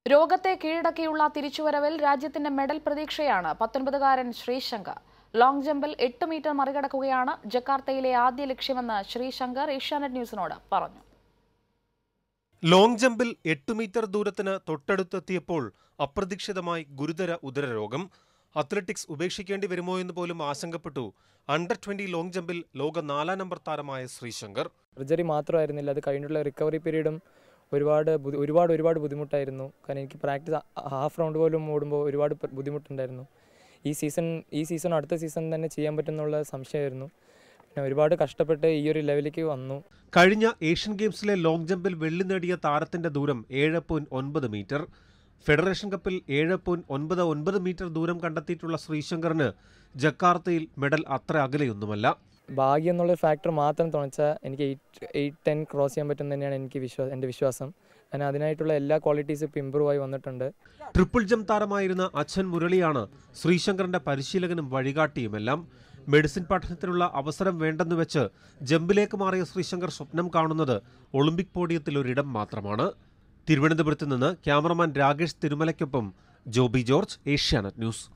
രോഗത്തെ കീഴടക്കിയുള്ള തിരിച്ചുവരവിൽ രാജ്യത്തിന്റെ മെഡൽ പ്രതീക്ഷയാണ് പത്തൊൻപതുകാരൻ ശ്രീശങ്കർ ലോങ് ജമ്പിൽ എട്ട് മീറ്റർ മറികടക്കുകയാണ് ജക്കാർത്തയിലെ ആദ്യ ലക്ഷ്യമെന്ന് ശ്രീശങ്കർ ഏഷ്യാനെറ്റ് ന്യൂസിനോട് പറഞ്ഞു ലോങ് ജമ്പിൽ എട്ട് മീറ്റർ ദൂരത്തിന് തൊട്ടടുത്തെത്തിയപ്പോൾ അപ്രതീക്ഷിതമായി ഗുരുതര ഉദരരോഗം അത്ലറ്റിക്സ് ഉപേക്ഷിക്കേണ്ടി വരുമോ എന്ന് പോലും ആശങ്കപ്പെട്ടു അണ്ടർ ട്വന്റി ലോങ് ജമ്പിൽ ലോക നാലാം നമ്പർ താരമായ ശ്രീശങ്കർ സർജറി മാത്രമായിരുന്നില്ല അത് കഴിഞ്ഞിട്ടുള്ള റിക്കവറി പീരീഡും ഒരുപാട് ബുദ്ധി- ഒരുപാട് ഒരുപാട് ബുദ്ധിമുട്ടായിരുന്നു കാരണം എനിക്ക് പ്രാക്ടീസ് ഹാഫ് റൗണ്ട് പോലും ഓടുമ്പോൾ ഒരുപാട് പ- ബുദ്ധിമുട്ടുണ്ടായിരുന്നു ഈ സീസൺ ഈ സീസൺ അടുത്ത സീസൺ തന്നെ ചെയ്യാൻ പറ്റുമെന്നുള്ള സംശയമായിരുന്നു പിന്നെ ഒരുപാട് കഷ്ടപ്പെട്ട് ഈ ഒരു ലെവലിലേക്ക് വന്നു കഴിഞ്ഞ ഏഷ്യൻ ഗെയിംസിലെ ലോങ് ജമ്പിൽ വെള്ളി നേടിയ താരത്തിന്റെ ദൂരം ഏഴ് പോയിന്റ് ഒൻപത് മീറ്റർ ഫെഡറേഷൻ കപ്പിൽ ഏഴ് പോയിന്റ് ഒൻപത് ഒൻപത് മീറ്റർ ദൂരം കണ്ടെത്തിയിട്ടുള്ള ശ്രീശങ്കറിന് ജക്കാർത്തയിൽ മെഡൽ അത്ര അകലെയൊന്നുമല്ല ഭാഗ്യം എന്നുള്ള ഫാക്ടർ മാത്രം തുണച്ചാൽ എനിക്ക് എയ്റ്റ് എയ്റ്റ് ടെൻ ക്രോസ് ചെയ്യാൻ പറ്റും തന്നെയാണ് എനിക്ക് വിശ്വാസം എൻ്റെ വിശ്വാസം കാരണം അതിനായിട്ടുള്ള എല്ലാ ക്വാളിറ്റീസും ഇപ്പോൾ ഇമ്പ്രൂവ് ആയി വന്നിട്ടുണ്ട് ട്രിപ്പിൾ ജംപ് താരമായിരുന്ന അച്ഛൻ മുരളിയാണ് ശ്രീശങ്കറിന്റെ പരിശീലകനും വഴികാട്ടിയുമെല്ലാം മെഡിസിൻ പഠനത്തിനുള്ള അവസരം വേണ്ടെന്ന് വെച്ച് ജമ്പിലേക്ക് മാറിയ ശ്രീശങ്കർ സ്വപ്നം കാണുന്നത് ഒളിമ്പിക് പോഡിയത്തിൽ ഒരിടം മാത്രമാണ് തിരുവനന്തപുരത്ത് നിന്ന് ക്യാമറമാൻ രാകേഷ് തിരുമലയ്ക്കൊപ്പം ജോബി ജോർജ് ഏഷ്യാനെറ്റ് ന്യൂസ്